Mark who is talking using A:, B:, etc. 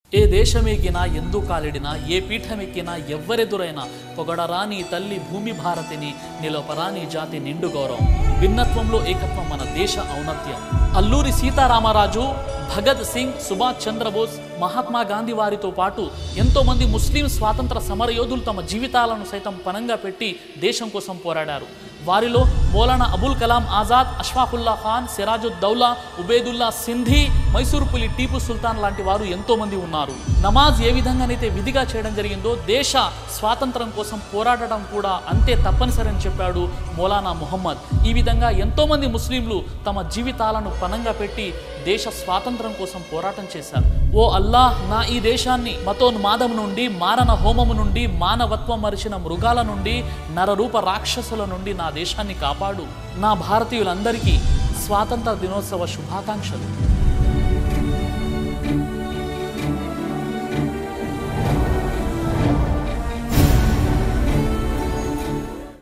A: ఏ దేశమెక్కినా ఎందు కాలిడినా ఏ పీఠమెక్కినా ఎవ్వరెదురైనా పొగడరాని తల్లి భూమి భారతిని నిలపరాని జాతి నిండు గౌరవం భిన్నత్వంలో ఏకత్వం మన దేశ ఔన్నత్యం అల్లూరి సీతారామరాజు భగత్ సింగ్ సుభాష్ చంద్రబోస్ మహాత్మా గాంధీ వారితో పాటు ఎంతో మంది ముస్లిం స్వాతంత్ర సమరయోధులు తమ జీవితాలను సైతం పనంగా పెట్టి దేశం కోసం పోరాడారు వారిలో మౌలానా అబుల్ కలాం ఆజాద్ అష్ఫాకుల్లా ఖాన్ సిరాజుద్దౌలా ఉబేదుల్లా సింధీ మైసూరు పులి టీపు సుల్తాన్ లాంటి వారు ఎంతో మంది ఉన్నారు నమాజ్ ఏ విధంగానైతే విధిగా చేయడం జరిగిందో దేశ స్వాతంత్రం కోసం పోరాడటం కూడా అంతే తప్పనిసరి అని చెప్పాడు మౌలానా ముహమ్మద్ ఈ విధంగా ఎంతో మంది ముస్లింలు తమ జీవితాలను పనంగా పెట్టి దేశ స్వాతంత్రం కోసం పోరాటం చేశారు ఓ అల్లాహ్ నా ఈ దేశాన్ని మతోన్మాదం నుండి మారణ హోమము నుండి మానవత్వం మరిచిన మృగాల నుండి నరరూప రాక్షసుల నుండి నా దేశాన్ని కాపాడు నా భారతీయులందరికీ స్వాతంత్ర దినోత్సవ శుభాకాంక్షలు